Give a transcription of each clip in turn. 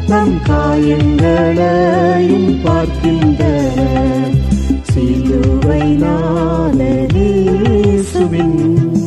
நம் காயங்களையும் பார்க்கின்றன சிலுவை நாளேசுவின்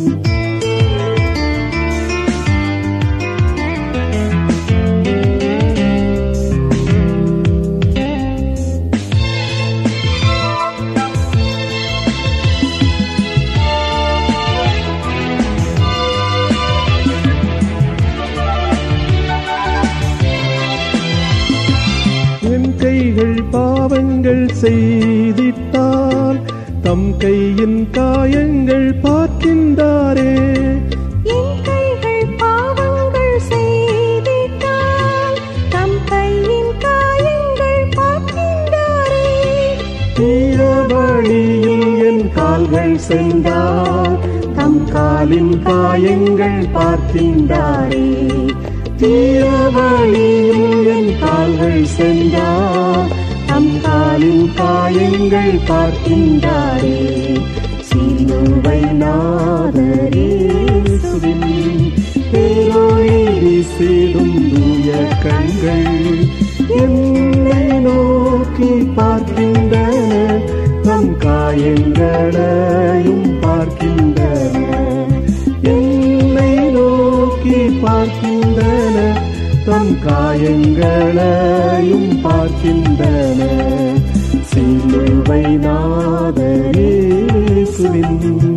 என் கைகள் பாவங்கள் செய்திட்டால் தம் கையின் காயங்கள் பார்க்கின்றாரே என் கைகள் பாவங்கள் செய்திட்டால் தம் கையின் காயங்கள் பார்க்கின்றாரே தீய வழியில் என் கால்கள் சென்றால் தம் காலின் காயங்கள் பார்க்கின்றாரே தீய வழியில் என் கால்கள் சென்றால் தம் காலின் காயங்கள் பார்க்கின்றாரே சிலுவை நாதரேசுவின் பேரொளி வீசிடும் தூய கண்கள் என்னை நோக்கி பார்க்கின்றன நம் காயங்களையும் பார்க்கின்றன என்னை நோக்கி பார்க்கின்றன தம் காயங்களையும் பார்க்கின்றன சிலுவை நாதரேசுவின்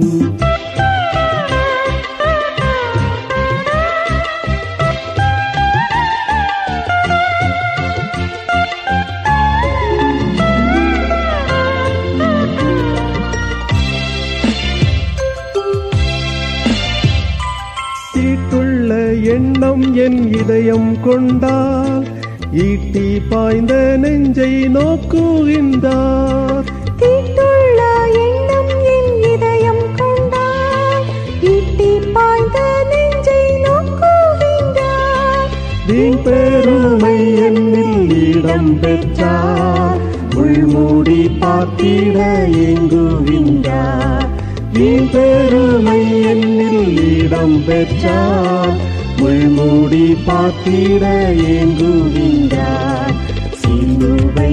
தீட்டுள்ள எண்ணம் என் இதயம் கொண்டால் ஈட்டி பாய்ந்த நெஞ்சை நோக்குகின்றார் தீட்டுள்ள எண்ணம் என் இதயம் கொண்டால் ஈட்டி பாய்ந்த நெஞ்சை நோக்குகின்றார் வீண் பெருமை என்னில் இடம் பெற்றார் உள்மூடி பார்த்திட ஏங்குகின்றார் வீண் பெருமை என்னில் இடம் பெற்றார் உள்மூடி பார்த்திட ஏங்குகின்றார் சிலுவை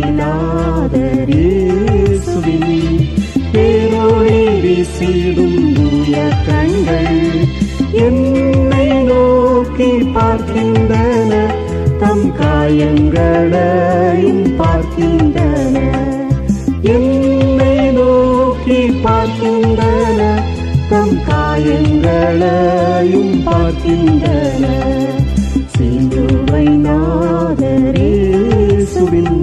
நாதரேசுவின் பேரொளி வீசிடும் தூய கண்கள் என்னை நோக்கி பார்க்கின்றன தம் காயங்களையும் பார்க்கின்றன என்னை நோக்கி பார்க்கின்றன தம் காயங்களையும் பார்க்கின்றன சிலுவை நாதரேசுவின்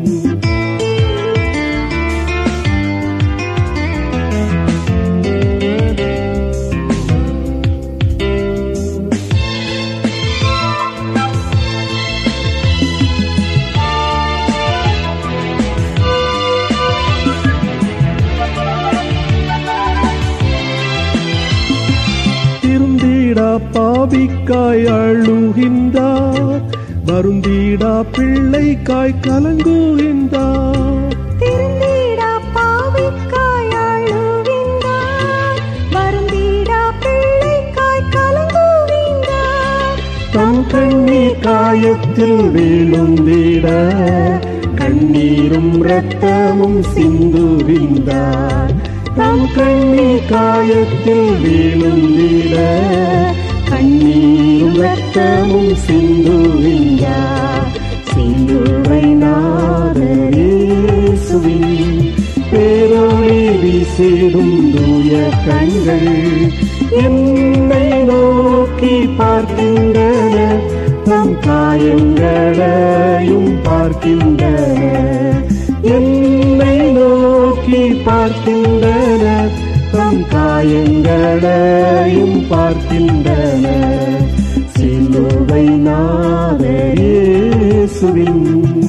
திருந்திடா பாவிக்காய் அழுகின்றார் வருந்திடா பிள்ளைக்காய் கலங்குகின்றார் திருந்திடா பாவிக்காய் அழுகின்றார் வருந்திடா பிள்ளைக்காய் கலங்குகின்றார் தம் கண்ணீர் காயத்தில் விழுந்திட கண்ணீரும் இரத்தமும் சிந்துகின்றார் தம் கண்ணீர் காயத்தில் விழுந்திட கண்ணீரும் இரத்தமும் சிந்துகின்றார் சிலுவை நாதரேசுவின் பேரொளி வீசிடும் தூய கண்கள் என்னை நோக்கி பார்க்கின்றன நம் காயங்களையும் பார்க்கின்றன என்னை நோக்கி பார்க்கின்றன தம் காயங்களையும் பார்க்கின்றன சிலுவை நாதரேசுவின்